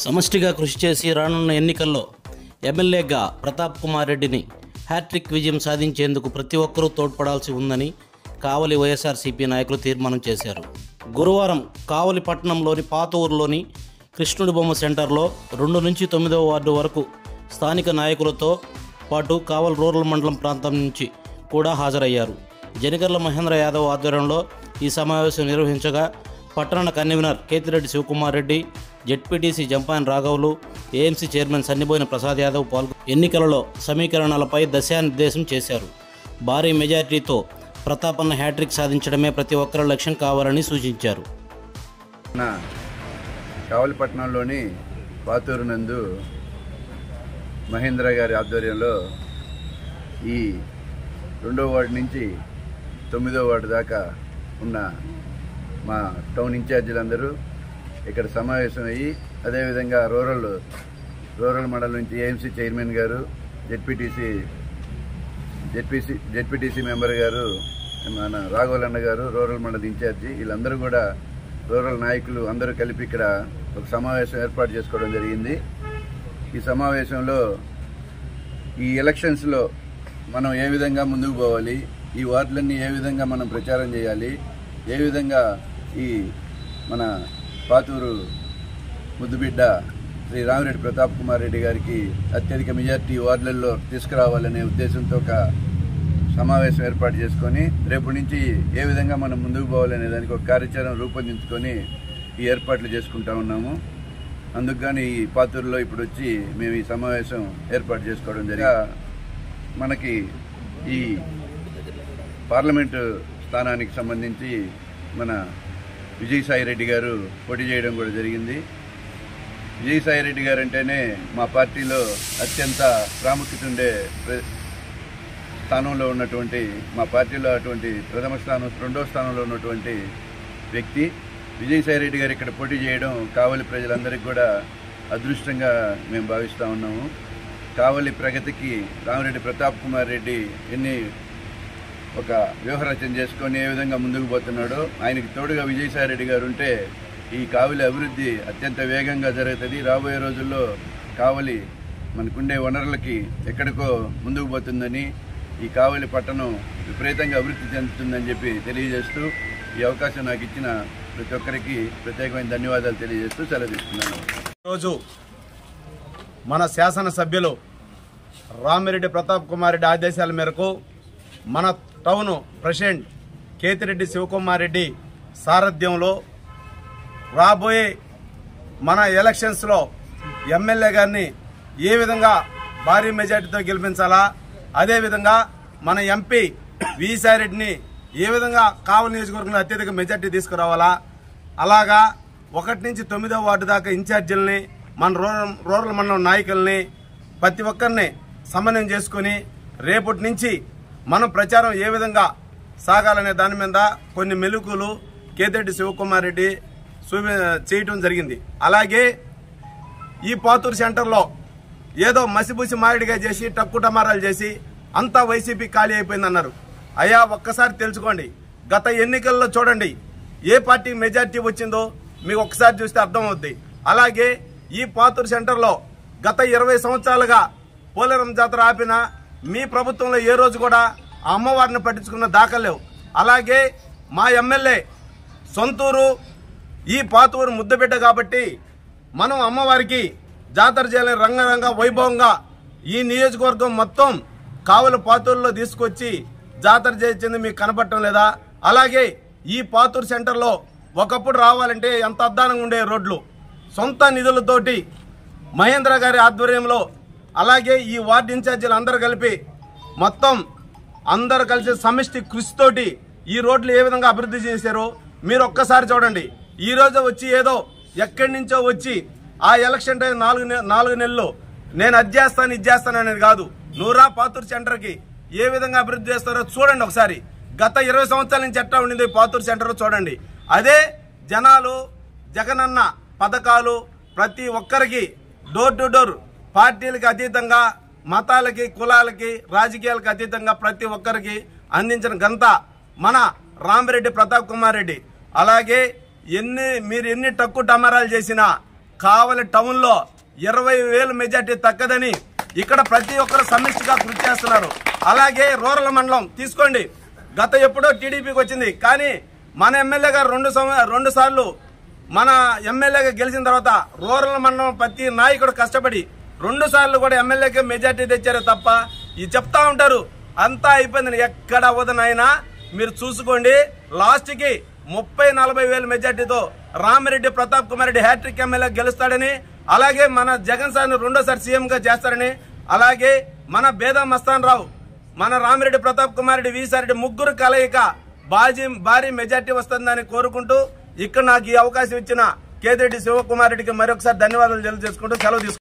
సమష్టిగా కృషి చేసి రానున్న ఎన్నికల్లో ఎమ్మెల్యేగా ప్రతాప్ కుమార్ రెడ్డిని హ్యాట్రిక్ విజయం సాధించేందుకు ప్రతి ఒక్కరూ తోడ్పడాల్సి ఉందని కావలి వైఎస్ఆర్సీపీ నాయకులు తీర్మానం చేశారు గురువారం కావలి పట్టణంలోని పాత ఊరులోని కృష్ణుడి బొమ్మ సెంటర్లో రెండు నుంచి తొమ్మిదవ వార్డు వరకు స్థానిక నాయకులతో పాటు కావల్ రూరల్ మండలం ప్రాంతం నుంచి కూడా హాజరయ్యారు జనగర్ల మహేంద్ర యాదవ్ ఆధ్వర్యంలో ఈ సమావేశం నిర్వహించగా పట్టణ కన్వీనర్ కేతిరెడ్డి శివకుమార్ రెడ్డి జెడ్పీటీసీ జంపాన్ రాఘవులు ఏఎంసీ చైర్మన్ సన్నిబోయిన ప్రసాద్ యాదవ్ పాల్గొ ఎన్నికలలో సమీకరణలపై దశానిర్దేశం చేశారు భారీ మెజార్టీతో ప్రతాపన్న హ్యాట్రిక్ సాధించడమే ప్రతి ఒక్కరి లక్ష్యం కావాలని సూచించారు నా కావలిపట్నంలోని పాతూరు నందు మహేంద్ర గారి ఆధ్వర్యంలో ఈ రెండో వార్డు నుంచి తొమ్మిదో వార్డు దాకా ఉన్న మా టౌన్ ఇన్ఛార్జీలందరూ ఇక్కడ సమావేశం అయ్యి అదేవిధంగా రూరల్ రూరల్ మండలం నుంచి AMC chairman garu ZPTC ZPC ZPTC member garu మన రాఘవలన్న గారు రూరల్ మండల ఇన్ఛార్జి వీళ్ళందరూ కూడా రూరల్ నాయకులు అందరూ కలిపి ఇక్కడ ఒక సమావేశం ఏర్పాటు చేసుకోవడం జరిగింది ఈ సమావేశంలో ఈ ఎలక్షన్స్లో మనం ఏ విధంగా ముందుకు పోవాలి ఈ వార్డులన్నీ ఏ విధంగా మనం ప్రచారం చేయాలి ఏ విధంగా ఈ మన పాతూరు ముద్దుబిడ్డ శ్రీ రామిరెడ్డి ప్రతాప్ కుమార్ రెడ్డి గారికి అత్యధిక మెజార్టీ వార్డులలో తీసుకురావాలనే ఉద్దేశంతో ఒక సమావేశం ఏర్పాటు చేసుకొని రేపు నుంచి ఏ విధంగా మనం ముందుకు పోవాలనే దానికి ఒక కార్యాచరణ రూపొందించుకొని ఈ ఏర్పాట్లు చేసుకుంటా ఉన్నాము అందుకు కానీ ఈ పాతూరులో ఇప్పుడు వచ్చి మేము ఈ సమావేశం ఏర్పాటు చేసుకోవడం జరిగా మనకి ఈ పార్లమెంటు స్థానానికి సంబంధించి మన విజయసాయి రెడ్డి గారు పోటీ చేయడం కూడా జరిగింది విజయసాయి రెడ్డి గారు అంటేనే మా పార్టీలో అత్యంత ప్రాముఖ్యత ఉండే ప్ర- స్థానంలో ఉన్నటువంటి మా పార్టీలో అటువంటి ప్రథమ స్థానం రెండో స్థానంలో ఉన్నటువంటి వ్యక్తి విజయసాయి రెడ్డి గారు ఇక్కడ పోటీ చేయడం కావలి ప్రజలందరికీ కూడా అదృష్టంగా మేము భావిస్తూ ఉన్నాము కావలి ప్రగతికి రామిరెడ్డి ప్రతాప్ కుమార్ రెడ్డి ఎన్ని ఒక వ్యూహరచన చేసుకొని ఏ విధంగా ముందుకు పోతున్నాడో ఆయనకి తోడుగా విజయసాయి రెడ్డి గారు ఉంటే ఈ కావలి అభివృద్ధి అత్యంత వేగంగా జరుగుతుంది రాబోయే రోజుల్లో కావలి మనకుండే వనరులకి ఎక్కడికో ముందుకు పోతుందని ఈ కావలి పట్టణం విపరీతంగా అభివృద్ధి చెందుతుందని చెప్పి తెలియజేస్తూ ఈ అవకాశం నాకు ఇచ్చిన ప్రతి ఒక్కరికి ప్రత్యేకమైన ధన్యవాదాలు తెలియజేస్తూ సెలవు తీసుకున్నాను ఈరోజు మన శాసనసభ్యులు రామిరెడ్డి ప్రతాప్ కుమార్ రెడ్డి ఆదేశాల మేరకు మన టౌన్ ప్రెసిడెంట్ కేతిరెడ్డి శివకుమార్ రెడ్డి సారథ్యంలో రాబోయే మన ఎలక్షన్స్లో ఎమ్మెల్యే గారిని ఏ విధంగా భారీ మెజార్టీతో గెలిపించాలా అదేవిధంగా మన ఎంపీ రెడ్డిని ఏ విధంగా కావలి నియోజకవర్గంలో అత్యధిక మెజార్టీ తీసుకురావాలా అలాగా ఒకటి నుంచి తొమ్మిదో వార్డు దాకా ఇన్ఛార్జీలని మన రూరల్ రూరల్ మండలం నాయకుల్ని ప్రతి ఒక్కరిని సమన్వయం చేసుకుని రేపటి నుంచి మనం ప్రచారం ఏ విధంగా సాగాలనే దాని మీద కొన్ని మెలుకులు కేతిరెడ్డి శివకుమార్ రెడ్డి చూపి చేయటం జరిగింది అలాగే ఈ పాతూరు సెంటర్లో ఏదో మసిబుసి మామిడిగా చేసి టక్కు టమారాలు చేసి అంతా వైసీపీ ఖాళీ అయిపోయింది అన్నారు అయ్యా ఒక్కసారి తెలుసుకోండి గత ఎన్నికల్లో చూడండి ఏ పార్టీ మెజార్టీ వచ్చిందో మీకు ఒక్కసారి చూస్తే అర్థమవుద్ది అలాగే ఈ పాతూరు సెంటర్లో గత ఇరవై సంవత్సరాలుగా పోలేరం జాతర ఆపిన మీ ప్రభుత్వంలో ఏ రోజు కూడా ఆ అమ్మవారిని పట్టించుకున్న దాఖలేవు అలాగే మా ఎమ్మెల్యే సొంతూరు ఈ పాతూరు ముద్దబిడ్డ కాబట్టి మనం అమ్మవారికి జాతర చేయాలని రంగరంగ వైభవంగా ఈ నియోజకవర్గం మొత్తం కావలి పాతూరులో తీసుకొచ్చి జాతర చేసింది మీకు కనపడటం లేదా అలాగే ఈ పాతూరు సెంటర్లో ఒకప్పుడు రావాలంటే ఎంత అద్దానంగా ఉండే రోడ్లు సొంత నిధులతోటి మహేంద్ర గారి ఆధ్వర్యంలో అలాగే ఈ వార్డు ఇన్ఛార్జీలు అందరూ కలిపి మొత్తం అందరు కలిసి సమిష్టి కృషితోటి ఈ రోడ్లు ఏ విధంగా అభివృద్ధి చేశారో మీరు ఒక్కసారి చూడండి ఈ రోజు వచ్చి ఏదో ఎక్కడి నుంచో వచ్చి ఆ ఎలక్షన్ టైం నాలుగు నె- నాలుగు నెలలు నేను అది చేస్తాను ఇది చేస్తాను అనేది కాదు నూరా పాతూరు సెంటర్కి ఏ విధంగా అభివృద్ధి చేస్తారో చూడండి ఒకసారి గత ఇరవై సంవత్సరాల నుంచి ఎట్లా ఉండింది పాతూరు సెంటర్ చూడండి అదే జనాలు జగనన్న పథకాలు ప్రతి ఒక్కరికి డోర్ టు డోర్ పార్టీలకు అతీతంగా మతాలకి కులాలకి రాజకీయాలకు అతీతంగా ప్రతి ఒక్కరికి అందించిన గంత మన రామిరెడ్డి ప్రతాప్ కుమార్ రెడ్డి అలాగే ఎన్ని మీరు ఎన్ని టక్కు టమారాలు చేసినా కావలి టౌన్ లో ఇరవై వేలు మెజార్టీ తక్కదని ఇక్కడ ప్రతి ఒక్కరు సమిష్టిగా కృషి చేస్తున్నారు అలాగే రూరల్ మండలం తీసుకోండి గత ఎప్పుడో టీడీపీకి వచ్చింది కానీ మన ఎమ్మెల్యే గారు రెండు సంవ- రెండు సార్లు మన ఎమ్మెల్యేగా గెలిచిన తర్వాత రూరల్ మండలం ప్రతి నాయకుడు కష్టపడి రెండు సార్లు కూడా ఎమ్మెల్యేకి మెజార్టీ తెచ్చారే తప్ప ఇది చెప్తా ఉంటారు అంతా అయిపోయింది ఎక్కడ అవ్వదు నాయనా మీరు చూసుకోండి లాస్ట్ కి ముప్పై నలభై వేల మెజార్టీతో రామిరెడ్డి ప్రతాప్ కుమార్ రెడ్డి హ్యాట్రిక్ ఎమ్మెల్యే గెలుస్తాడని అలాగే మన జగన్ సార్ని రెండోసారి సీఎం గా చేస్తారని అలాగే మన బేదా మస్తాన్ రావు మన రామిరెడ్డి ప్రతాప్ కుమార్ రెడ్డి వీసారెడ్డి ముగ్గురు కలయిక బాజీ భారీ మెజార్టీ వస్తుందని కోరుకుంటూ ఇక్కడ నాకు ఈ అవకాశం ఇచ్చిన కేతిరెడ్డి శివకుమార్ రెడ్డికి మరొకసారి ధన్యవాదాలు తెలియజేసుకుంటూ సెలవు తీసుకుంటాను